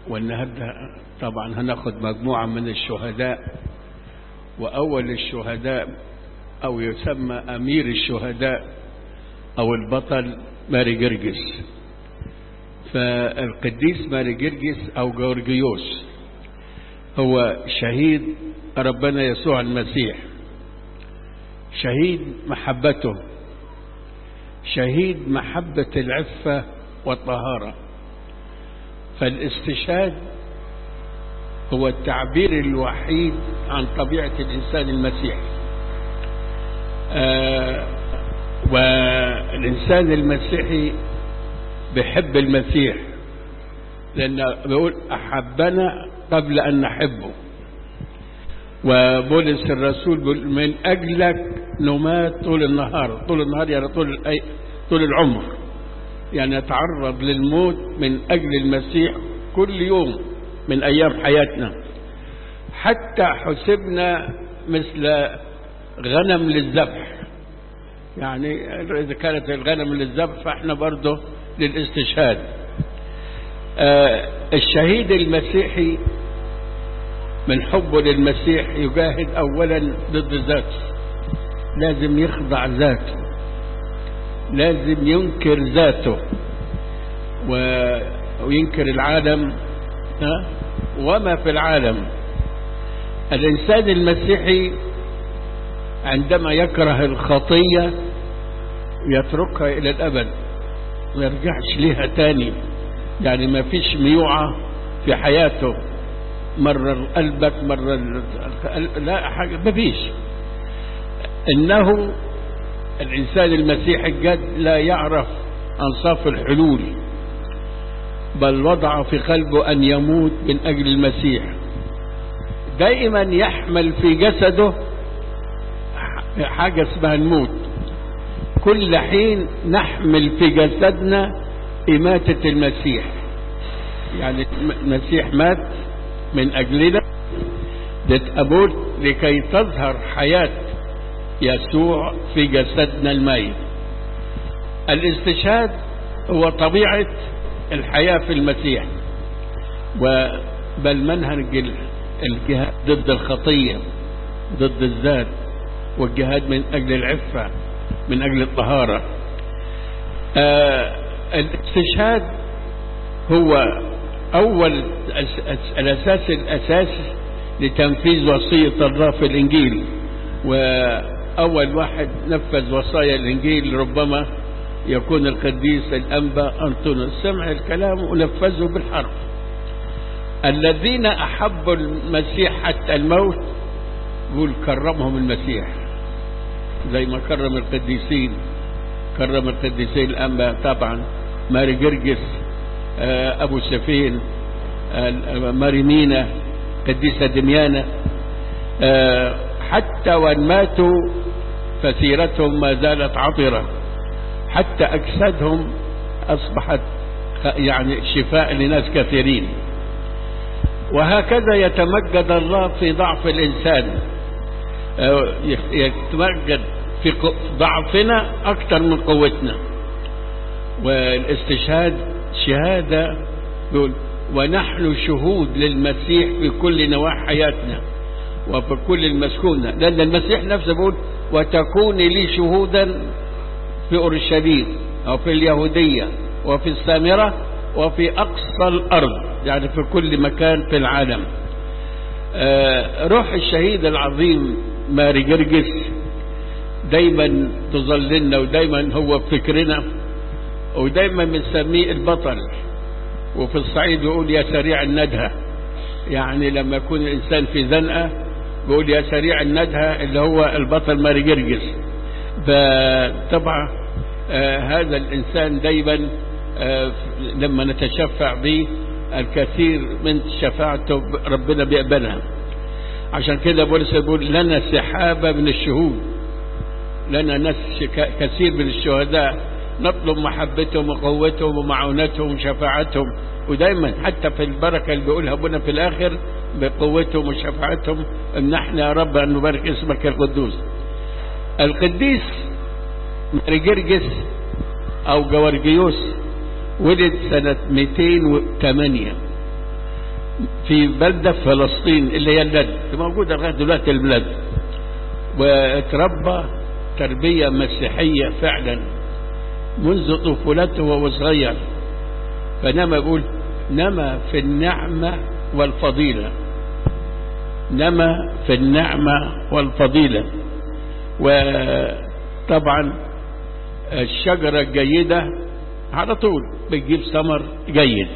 والنهارده طبعا هناخد مجموعة من الشهداء وأول الشهداء أو يسمى أمير الشهداء أو البطل ماري جرجس فالقديس ماري جرجس أو جورجيوس هو شهيد ربنا يسوع المسيح شهيد محبته شهيد محبة العفة والطهارة فالاستشهاد هو التعبير الوحيد عن طبيعة الإنسان المسيحي آه والإنسان المسيحي بيحب المسيح لأنه بيقول أحبنا قبل أن نحبه وبولس الرسول بيقول من أجلك نمات طول النهار طول النهار يعني طول طول العمر يعني نتعرض للموت من أجل المسيح كل يوم من أيام حياتنا حتى حسبنا مثل غنم للذبح يعني إذا كانت الغنم للذبح فإحنا برضه للاستشهاد آه الشهيد المسيحي من حبه للمسيح يجاهد أولا ضد ذاته لازم يخضع ذاته لازم ينكر ذاته وينكر العالم وما في العالم الإنسان المسيحي عندما يكره الخطية يتركها إلى الأبد ما يرجعش ليها تاني يعني ما فيش ميوعة في حياته مرة قلبك مرة لا حاجة ما فيش إنه الإنسان المسيحي الجد لا يعرف أنصاف الحلول بل وضع في قلبه أن يموت من أجل المسيح دائما يحمل في جسده حاجة اسمها الموت كل حين نحمل في جسدنا إماتة المسيح يعني المسيح مات من أجلنا لتأبوت لكي تظهر حياة يسوع في جسدنا الميت الاستشهاد هو طبيعة الحياة في المسيح بل منهج الجهاد ضد الخطية ضد الذات والجهاد من أجل العفة من أجل الطهارة آه الاستشهاد هو أول الأساس الأساس لتنفيذ وصية الله في الإنجيل وأول واحد نفذ وصايا الإنجيل ربما يكون القديس الأنبا أنطونيوس سمع الكلام ونفذه بالحرف الذين أحبوا المسيح حتى الموت يقول كرمهم المسيح زي ما كرم القديسين كرم القديسين الأنبا طبعا ماري جرجس أبو سفين ماري مينا قديسة دميانة حتى وان ماتوا فسيرتهم ما زالت عطرة حتى أجسادهم أصبحت يعني شفاء لناس كثيرين وهكذا يتمجد الله في ضعف الإنسان يتمجد في ضعفنا أكثر من قوتنا والاستشهاد شهادة يقول ونحن شهود للمسيح في كل نواحي حياتنا وفي كل المسكونة لأن المسيح نفسه بيقول وتكون لي شهودا في أورشليم أو في اليهودية وفي السامرة وفي أقصى الأرض يعني في كل مكان في العالم آه روح الشهيد العظيم ماري جرجس دايما تظللنا ودايما هو فكرنا ودايما بنسميه البطل وفي الصعيد يقول يا سريع الندهة يعني لما يكون الإنسان في زنقة بيقول يا سريع الندهة اللي هو البطل ماري جرجس فطبعا آه هذا الإنسان دايما آه لما نتشفع به الكثير من شفاعته ربنا بيقبلها عشان كده بولس يقول لنا سحابة من الشهود لنا ناس كثير من الشهداء نطلب محبتهم وقوتهم ومعونتهم وشفاعتهم ودايما حتى في البركة اللي بيقولها ابونا في الآخر بقوتهم وشفاعتهم امنحنا يا رب أن نبارك اسمك القدوس القديس مارجرجس أو جورجيوس ولد سنة 208 في بلدة في فلسطين اللي هي اللد موجودة لغاية دلوقتي البلد وتربى تربية مسيحية فعلا منذ طفولته وهو صغير فنما يقول نما في النعمة والفضيلة نما في النعمة والفضيلة وطبعا الشجرة الجيدة على طول بتجيب ثمر جيد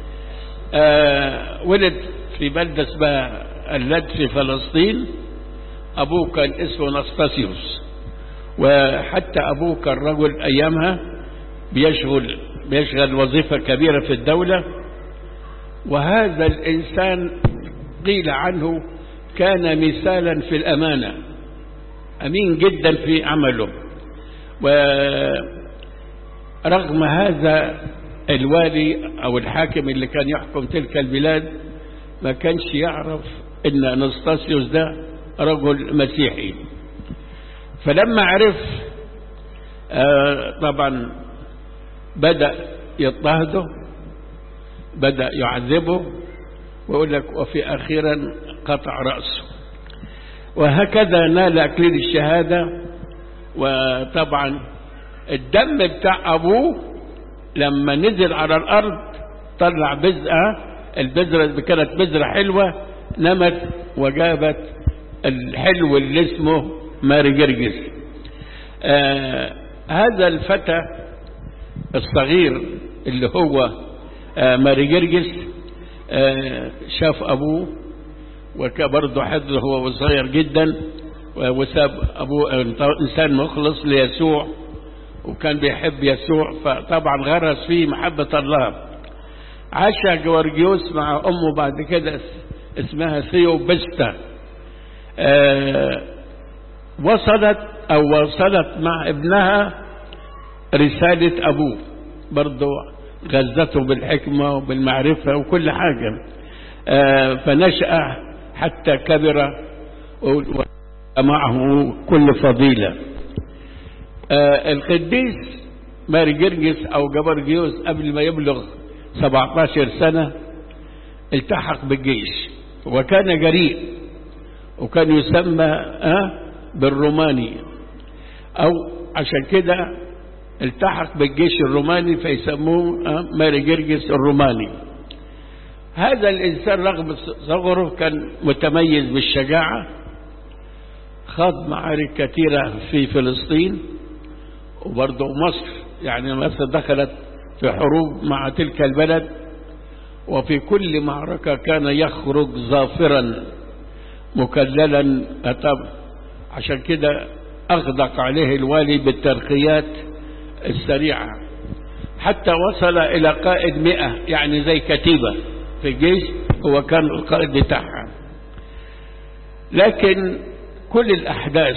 آه ولد في بلدة اسمها اللد في فلسطين أبوه كان اسمه نستاسيوس وحتى أبوه كان رجل أيامها بيشغل بيشغل وظيفة كبيرة في الدولة وهذا الإنسان قيل عنه كان مثالا في الأمانة أمين جدا في عمله ورغم هذا الوالي أو الحاكم اللي كان يحكم تلك البلاد ما كانش يعرف ان انستاسيوس ده رجل مسيحي فلما عرف آه طبعا بدأ يضطهده بدأ يعذبه ويقول لك وفي أخيرا قطع رأسه وهكذا نال أكليل الشهادة وطبعا الدم بتاع أبوه لما نزل على الأرض طلع بزقة البذرة كانت بذرة حلوة نمت وجابت الحلو اللي اسمه ماري جرجس آه هذا الفتى الصغير اللي هو آه ماري جرجس آه شاف أبوه وبرضه حضره هو صغير جدا وساب أبوه إنسان مخلص ليسوع وكان بيحب يسوع فطبعا غرس فيه محبة الله عاش جورجيوس مع أمه بعد كده اسمها ثيو بستا آه وصلت أو وصلت مع ابنها رسالة أبوه برضه غزته بالحكمة وبالمعرفة وكل حاجة آه فنشأ حتى كبر ومعه كل فضيلة آه القديس ماري جرجس أو جبرجيوس قبل ما يبلغ 17 سنة التحق بالجيش وكان جريء وكان يسمى آه بالروماني أو عشان كده التحق بالجيش الروماني فيسموه آه ماري جرجس الروماني هذا الإنسان رغم صغره كان متميز بالشجاعة خاض معارك كثيرة في فلسطين وبرضه مصر يعني مصر دخلت في حروب مع تلك البلد وفي كل معركة كان يخرج ظافرا مكللا أتب عشان كده أغدق عليه الوالي بالترقيات السريعة حتى وصل إلى قائد مئة يعني زي كتيبة في الجيش هو كان القائد بتاعها لكن كل الأحداث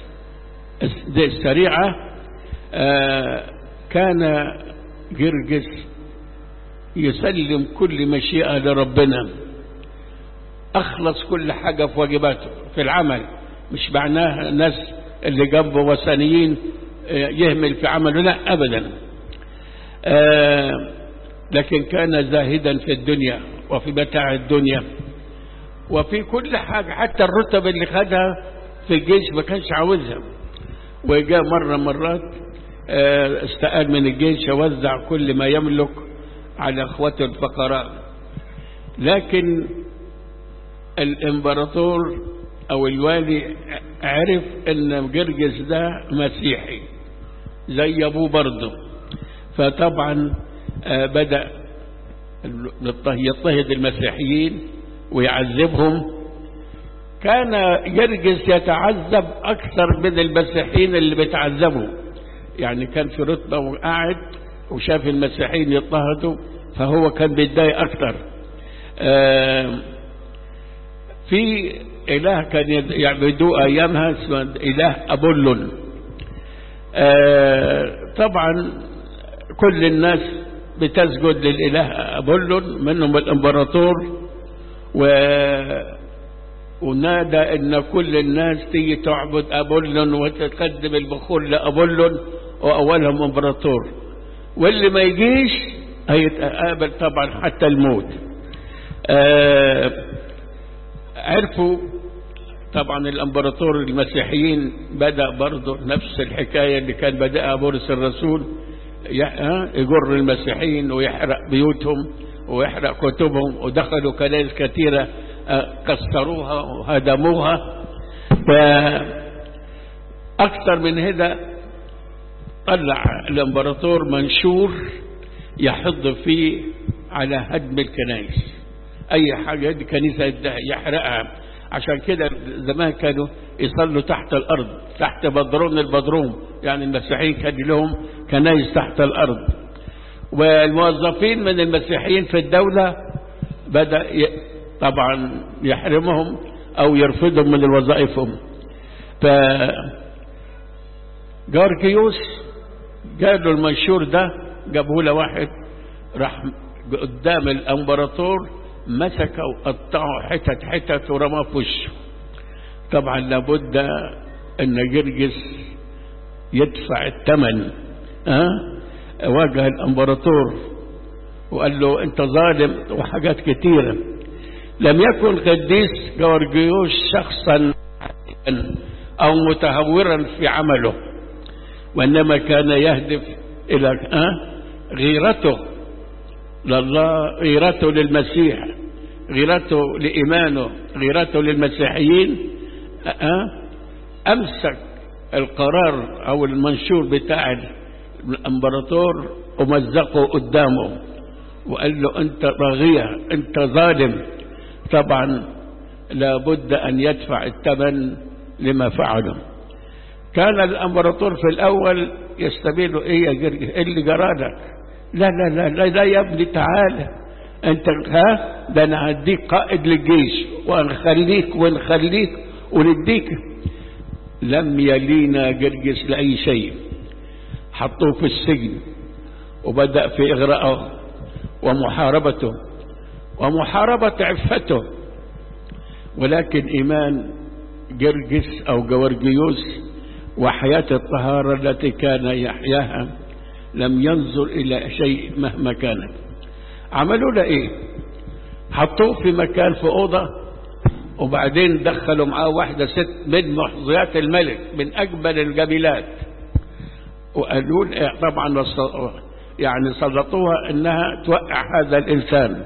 السريعة آه كان جرجس يسلم كل مشيئة لربنا أخلص كل حاجة في واجباته في العمل مش معناه الناس اللي جنبه وثنيين يهمل في عمله لا أبدا آه لكن كان زاهدا في الدنيا وفي متاع الدنيا وفي كل حاجة حتى الرتب اللي خدها في الجيش ما كانش عاوزها وجاء مرة مرات استقال من الجيش ووزع كل ما يملك على اخوته الفقراء لكن الامبراطور او الوالي عرف ان جرجس ده مسيحي زي ابوه برضه فطبعا بدأ يضطهد المسيحيين ويعذبهم كان جرجس يتعذب أكثر من المسيحيين اللي بيتعذبوا يعني كان في رتبة وقاعد وشاف المسيحيين يضطهدوا فهو كان بيتضايق أكثر في إله كان يعبدوه أيامها اسمه إله أبولون طبعا كل الناس بتسجد للإله أبولون منهم الإمبراطور و ونادى ان كل الناس تيجي تعبد ابولون وتقدم البخور لابولون واولهم امبراطور واللي ما يجيش هيتقابل طبعا حتى الموت آه عرفوا طبعا الامبراطور المسيحيين بدأ برضه نفس الحكاية اللي كان بدأها بولس الرسول يجر المسيحيين ويحرق بيوتهم ويحرق كتبهم ودخلوا كنائس كثيرة كسروها وهدموها فأكثر من هذا طلع الامبراطور منشور يحض فيه على هدم الكنائس اي حاجة دي كنيسة يحرقها عشان كده زمان كانوا يصلوا تحت الارض تحت بدرون البدروم يعني المسيحيين كان لهم كنائس تحت الارض والموظفين من المسيحيين في الدولة بدأ طبعا يحرمهم او يرفضهم من وظائفهم ف جارجيوس جاله المنشور ده جابه له واحد راح قدام الامبراطور مسكه وقطعه حتت حتت ورماه في وشه طبعا لابد ان جرجس يدفع الثمن ها أه؟ واجه الامبراطور وقال له انت ظالم وحاجات كتيره لم يكن قديس جورجيوس شخصا او متهورا في عمله وانما كان يهدف الى أه؟ غيرته لله غيرته للمسيح غيرته لإيمانه غيرته للمسيحيين أه؟ أمسك القرار أو المنشور بتاع الامبراطور ومزقه قدامه وقال له أنت طاغية أنت ظالم طبعا لابد أن يدفع الثمن لما فعله كان الامبراطور في الأول يستبيله إيه يا جرجس إيه اللي جرالك لا لا لا لا, لا يا ابني تعالى انت ها ده انا هديك قائد للجيش ونخليك ونخليك ونديك لم يلينا جرجس لأي شيء حطوه في السجن وبدأ في إغراءه ومحاربته ومحاربة عفته ولكن إيمان جرجس أو جورجيوس وحياة الطهارة التي كان يحياها لم ينظر إلى شيء مهما كانت عملوا له إيه حطوه في مكان في أوضة وبعدين دخلوا معاه واحدة ست من محظيات الملك من أجمل الجميلات وقالوا طبعا يعني سلطوها انها توقع هذا الانسان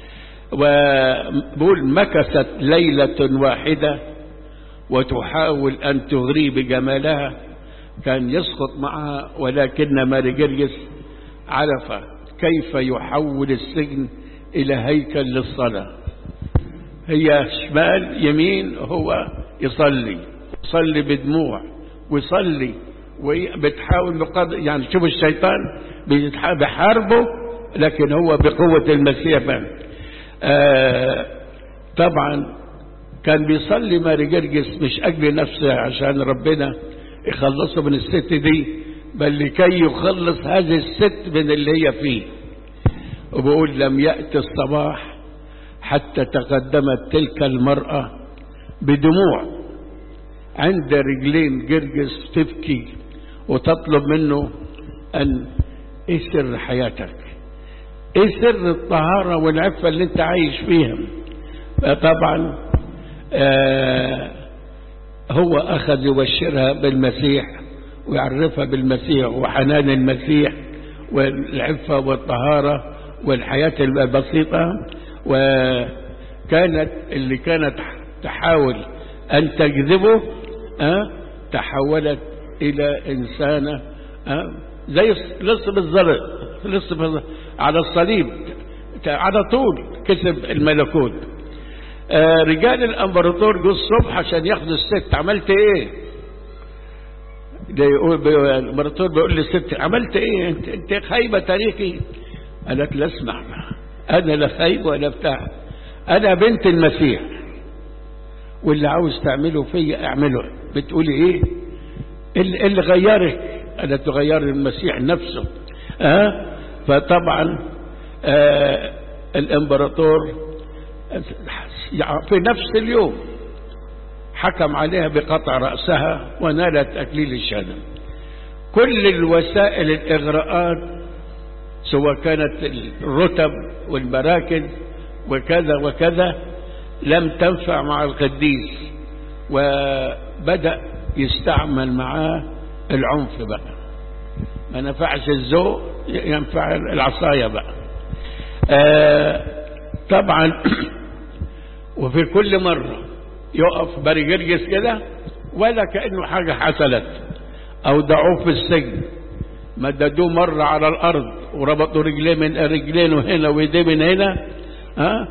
وبقول مكثت ليلة واحدة وتحاول ان تغري بجمالها كان يسقط معها ولكن ماري جرجس عرف كيف يحول السجن الى هيكل للصلاة هي شمال يمين هو يصلي يصلي بدموع ويصلي وبتحاول بقدر يعني شوف الشيطان بحاربه لكن هو بقوة المسيح آه طبعا كان بيصلي ماري جرجس مش أجل نفسه عشان ربنا يخلصه من الست دي بل لكي يخلص هذه الست من اللي هي فيه وبقول لم يأتي الصباح حتى تقدمت تلك المرأة بدموع عند رجلين جرجس تبكي وتطلب منه أن ايه سر حياتك ايه سر الطهارة والعفة اللي انت عايش فيها فطبعا آه هو أخذ يبشرها بالمسيح ويعرفها بالمسيح وحنان المسيح والعفة والطهارة والحياة البسيطة وكانت اللي كانت تحاول أن تجذبه أه تحولت إلى إنسانة أه زي لص بالزرق لص على الصليب على طول كسب الملكوت آه رجال الامبراطور جو الصبح عشان ياخدوا الست عملت ايه ده يقول الامبراطور بيقول للست عملت ايه انت انت خايبه تاريخي قالت لا اسمع انا لا خايب ولا بتاع انا بنت المسيح واللي عاوز تعمله فيا اعمله بتقولي ايه اللي, اللي غيرك انا تغير المسيح نفسه أه؟ فطبعا أه الامبراطور في نفس اليوم حكم عليها بقطع رأسها ونالت أكليل الشهادة كل الوسائل الإغراءات سواء كانت الرتب والمراكز وكذا وكذا لم تنفع مع القديس وبدأ يستعمل معاه العنف بقى ما نفعش الذوق ينفع العصاية بقى آه طبعا وفي كل مرة يقف برجرجس كده ولا كأنه حاجة حصلت أو دعوه في السجن مددوه مرة على الأرض وربطوا رجليه من رجلينه هنا ويديه من هنا ها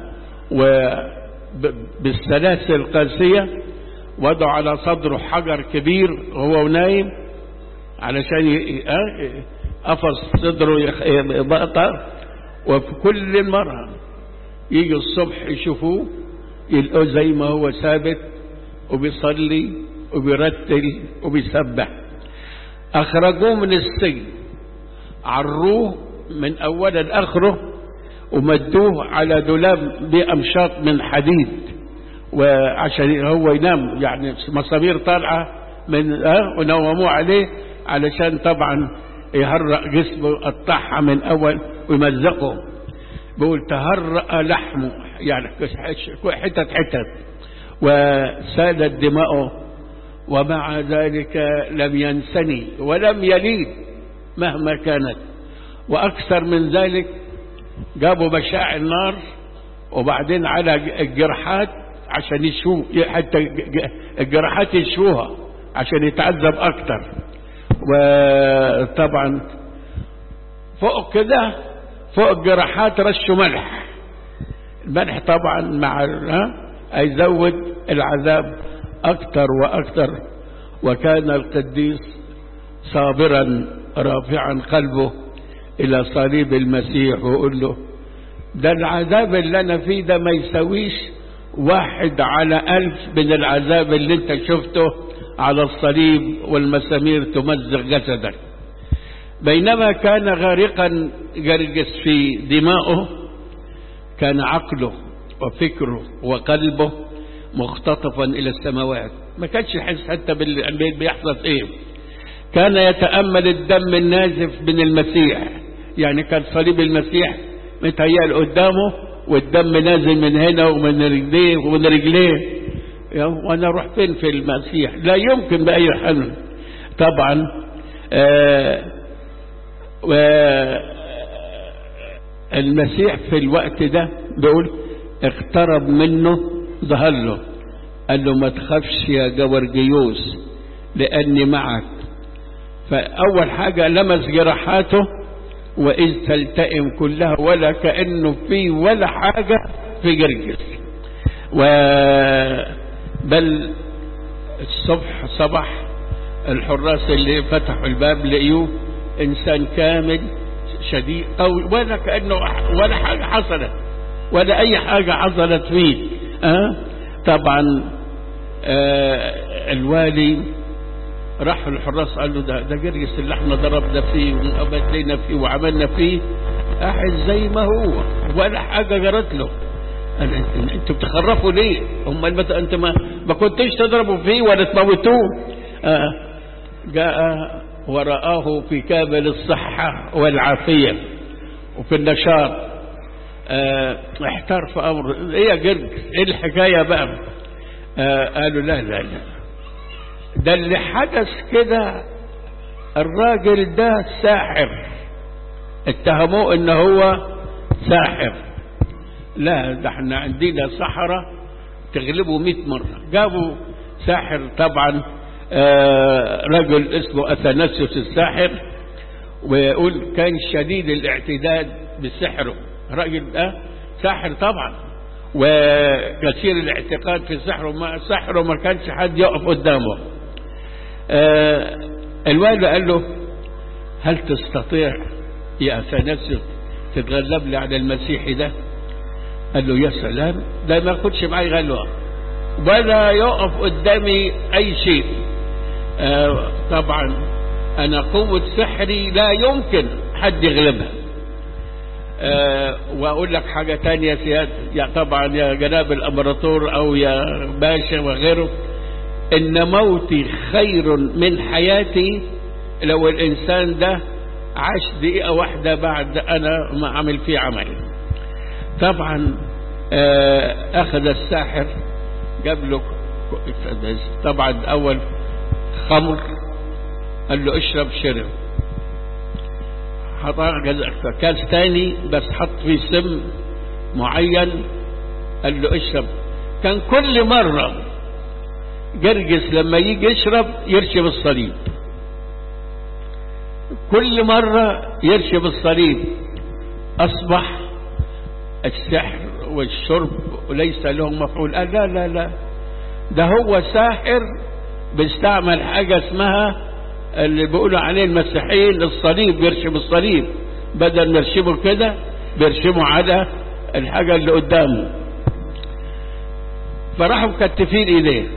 وبالسلاسل القاسية وضعوا على صدره حجر كبير وهو نايم علشان قفص صدره يبقطر وفي كل مرة يجي الصبح يشوفوه يلقوه زي ما هو ثابت وبيصلي وبيرتل وبيسبح أخرجوه من السجن عروه من أولا لآخره ومدوه على دولاب بأمشاط من حديد وعشان هو ينام يعني مصابير طالعة من أه ونوموه عليه علشان طبعا يهرق جسمه قطعها من أول ويمزقه بيقول تهرأ لحمه يعني حتت حتت وسالت دماؤه ومع ذلك لم ينسني ولم يليد مهما كانت وأكثر من ذلك جابوا مشاعل نار وبعدين على الجرحات عشان يشوه حتى الجراحات يشوها عشان يتعذب أكتر وطبعا فوق كده فوق الجراحات رشوا ملح الملح طبعا مع هيزود العذاب أكتر وأكتر وكان القديس صابرا رافعا قلبه إلى صليب المسيح ويقول له ده العذاب اللي أنا فيه ده ما يسويش واحد على ألف من العذاب اللي انت شفته على الصليب والمسامير تمزق جسدك بينما كان غارقا جرجس في دمائه كان عقله وفكره وقلبه مختطفا إلى السماوات ما كانش يحس حتى باللي بيحصل ايه كان يتأمل الدم النازف من المسيح يعني كان صليب المسيح متهيأ قدامه والدم نازل من هنا ومن رجليه ومن رجليه وانا اروح فين في المسيح لا يمكن بأي حال طبعا آه المسيح في الوقت ده بيقول اقترب منه ظهر له قال له ما تخافش يا جورجيوس لأني معك فأول حاجة لمس جراحاته وإذ تلتئم كلها ولا كأنه في ولا حاجة في جرجس و بل الصبح صبح الحراس اللي فتحوا الباب لقيوه إنسان كامل شديد قوي ولا كأنه ولا حاجة حصلت ولا أي حاجة حصلت فيه أه؟ طبعا أه الوالي راح الحراس قال له ده, ده جرجس اللي احنا ضربنا فيه وقبلنا فيه وعملنا فيه قاعد زي ما هو ولا حاجة جرت له قال انتوا بتخرفوا ليه هم انت ما, ما كنتش تضربوا فيه ولا تموتوه آه جاء ورآه في كامل الصحة والعافية وفي النشاط آه احتار في أمر ايه يا جرجس ايه الحكاية بقى آه قالوا لا لا لا ده اللي حدث كده الراجل ده ساحر اتهموه ان هو ساحر لا ده احنا عندنا سحرة تغلبوا مئة مرة جابوا ساحر طبعا آه رجل اسمه أثناسيوس الساحر ويقول كان شديد الاعتداد بسحره راجل ده ساحر طبعا وكثير الاعتقاد في سحره ما سحره ما كانش حد يقف قدامه آه الوالد قال له هل تستطيع يا أثناسيوس تتغلب لي على المسيحي ده قال له يا سلام ده ما ياخدش معي غلوة ولا يقف قدامي أي شيء آه طبعا أنا قوة سحري لا يمكن حد يغلبها آه وأقول لك حاجة تانية سيادة يا طبعا يا جناب الأمبراطور أو يا باشا وغيره إن موتي خير من حياتي لو الإنسان ده عاش دقيقة واحدة بعد أنا ما عمل فيه عمل طبعا أخذ الساحر جاب له طبعا أول خمر قال له اشرب شرب حطها كاس تاني بس حط فيه سم معين قال له اشرب كان كل مرة جرجس لما يجي يشرب يرشب الصليب كل مرة يرشب الصليب أصبح السحر والشرب ليس لهم مفعول قال لا لا لا ده هو ساحر بيستعمل حاجة اسمها اللي بيقولوا عليه المسيحيين الصليب بيرشم الصليب بدل ما يرشمه كده بيرشمه على الحاجة اللي قدامه فراحوا مكتفين ايديه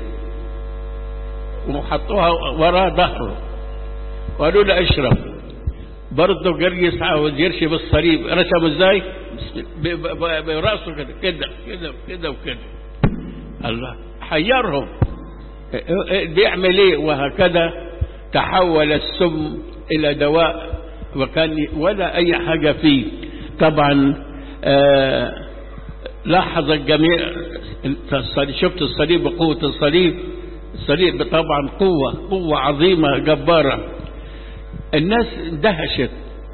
وحطوها ورا ظهره وقالوا له اشرب برضه جرجس عاوز يرشم الصليب رشمه ازاي براسه كده كده كده كده وكده الله حيرهم بيعمل ايه وهكذا تحول السم الى دواء وكان ولا اي حاجة فيه طبعا آه لاحظ الجميع شفت الصليب بقوة الصليب الصليب طبعا قوة قوة عظيمة جبارة الناس اندهشت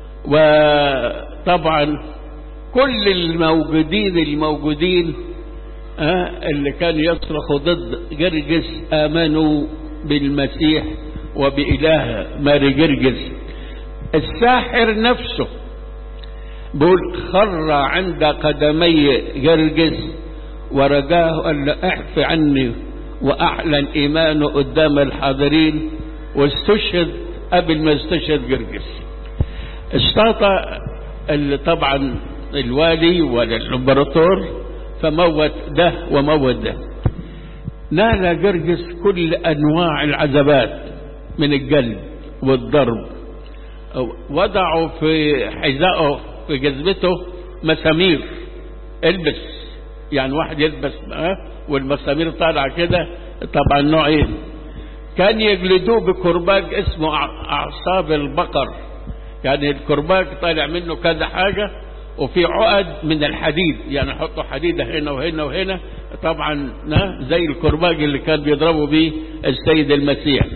وطبعا كل الموجودين الموجودين آه اللي كانوا يصرخوا ضد جرجس آمنوا بالمسيح وبإله ماري جرجس الساحر نفسه بقول خر عند قدمي جرجس ورجاه قال له اعف عني وأعلن إيمانه قدام الحاضرين واستشهد قبل ما يستشهد جرجس استعطى اللي طبعا الوالي ولا الامبراطور فموت ده وموت ده نال جرجس كل أنواع العذابات من الجلد والضرب وضعوا في حذائه في جذبته مسامير البس يعني واحد يلبس أه والمسامير طالعه كده طبعا نوعين كان يجلدوه بكرباج اسمه اعصاب البقر يعني الكرباج طالع منه كذا حاجه وفي عقد من الحديد يعني يحطوا حديده هنا وهنا وهنا طبعا زي الكرباج اللي كان بيضربوا بيه السيد المسيح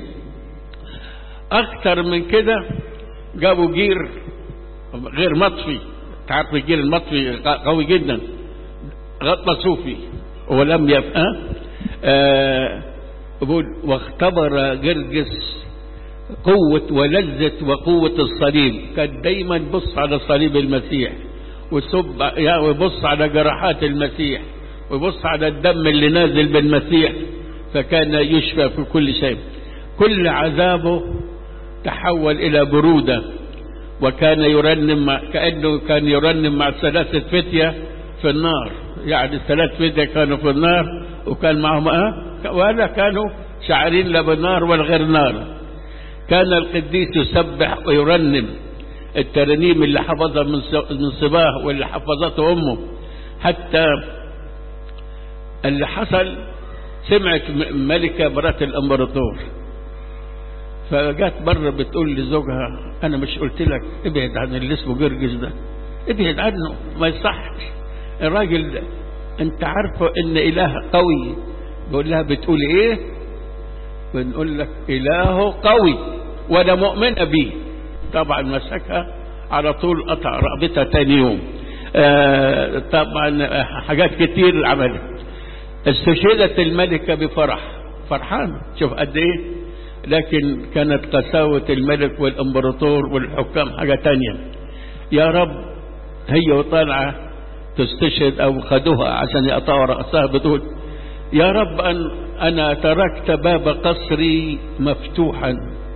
اكتر من كده جابوا جير غير مطفي تعرف الجير المطفي قوي جدا غطى صوفي ولم يبقى آه بقول واختبر جرجس قوة ولذة وقوة الصليب كان دايما بص على صليب المسيح وسب ويبص على جراحات المسيح ويبص على الدم اللي نازل بالمسيح فكان يشفى في كل شيء كل عذابه تحول إلى برودة وكان يرنم مع كأنه كان يرنم مع ثلاثة فتية في النار يعني الثلاث فتية كانوا في النار وكان معهم أه ولا كانوا شاعرين لا بالنار ولا غير نار كان القديس يسبح ويرنم الترانيم اللي حفظها من صباه واللي حفظته أمه حتى اللي حصل سمعت ملكة مرات الأمبراطور فجات بره بتقول لزوجها أنا مش قلت لك ابعد عن اللي اسمه جرجس ده ابعد عنه ما يصحش الراجل ده انت عارفه ان اله قوي بقول لها بتقول ايه بنقول لك اله قوي وانا مؤمنه بيه طبعا مسكها على طول قطع رقبتها تاني يوم آه طبعا حاجات كتير عملت استشهدت الملكة بفرح فرحان شوف قد ايه لكن كانت قساوة الملك والامبراطور والحكام حاجة تانية يا رب هي وطالعة تستشهد او خدوها عشان يقطعوا رأسها بتقول يا رب أن أنا تركت باب قصري مفتوحا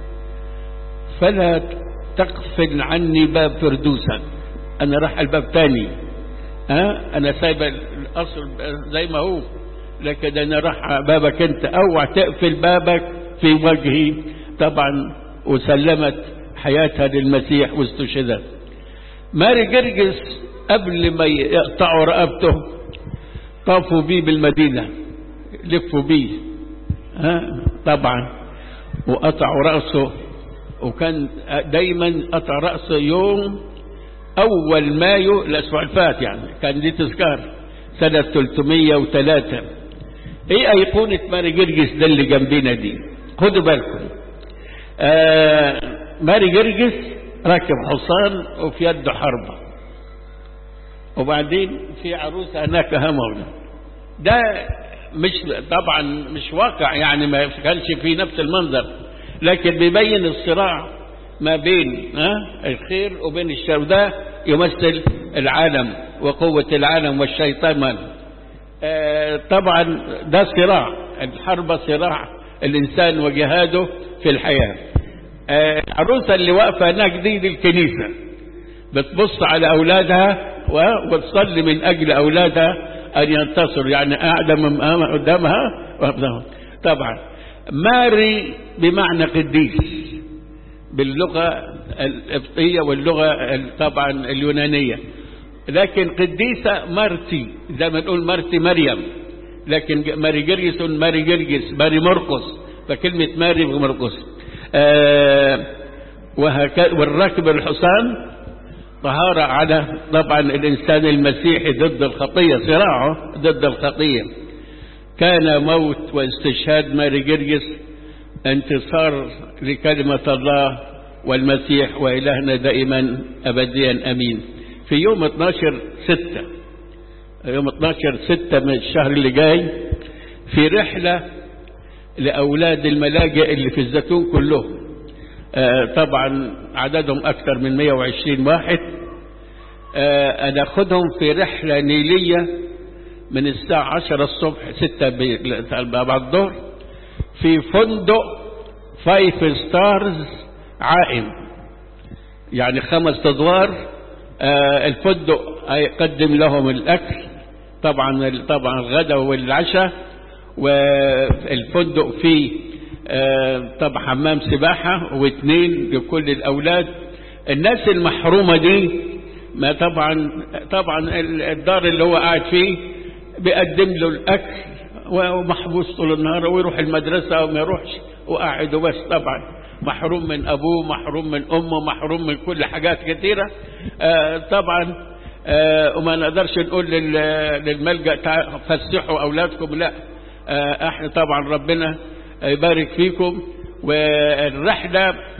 فلا تقفل عني باب فردوسا أنا راح الباب تاني ها أنا سايب القصر زي ما هو لكن أنا راح بابك أنت أوعى تقفل بابك في وجهي طبعا وسلمت حياتها للمسيح واستشهدت ماري جرجس قبل ما يقطعوا رقبته طافوا بيه بالمدينة لفوا بيه ها طبعا وقطعوا رأسه وكان دايما قطع رأسه يوم أول مايو الأسبوع الفات يعني كان دي تذكار سنة 303 ايه ايقونة ماري جرجس ده اللي جنبنا دي خدوا بالكم آه ماري جرجس راكب حصان وفي يده حربة وبعدين في عروسة هناك همونا ده مش طبعا مش واقع يعني ما كانش في نفس المنظر لكن بيبين الصراع ما بين ها الخير وبين الشر وده يمثل العالم وقوة العالم والشيطان آه طبعا ده صراع الحرب صراع الإنسان وجهاده في الحياة آه العروسة اللي واقفة هناك دي, دي الكنيسة بتبص على أولادها وتصلي من أجل أولادها أن ينتصروا يعني قاعدة قدامها طبعا ماري بمعنى قديس باللغة القبطية واللغة طبعا اليونانية لكن قديسة مارتي زي ما نقول مارتي مريم لكن ماري جرجس ماري جرجس ماري مرقس فكلمة ماري ومرقس آه وهكذا والراكب الحصان طهارة على طبعا الإنسان المسيحي ضد الخطية صراعه ضد الخطية كان موت واستشهاد ماري جرجس انتصار لكلمة الله والمسيح وإلهنا دائما أبديا أمين في يوم 12 ستة يوم 12 ستة من الشهر اللي جاي في رحلة لأولاد الملاجئ اللي في الزيتون كلهم آه طبعا عددهم أكثر من 120 واحد آه أنا أخذهم في رحلة نيلية من الساعة 10 الصبح 6 بعد الظهر في فندق فايف ستارز عائم يعني خمس أدوار آه الفندق يقدم لهم الأكل طبعا طبعا الغداء والعشاء والفندق فيه آه طبعا حمام سباحة واثنين لكل الأولاد الناس المحرومة دي ما طبعا طبعا الدار اللي هو قاعد فيه بيقدم له الأكل ومحبوس طول النهار ويروح المدرسة وما يروحش وقاعد وبس طبعا محروم من أبوه محروم من أمه محروم من كل حاجات كثيرة آه طبعا آه وما نقدرش نقول للملجأ فسحوا أولادكم لا آه احنا طبعا ربنا يبارك فيكم والرحلة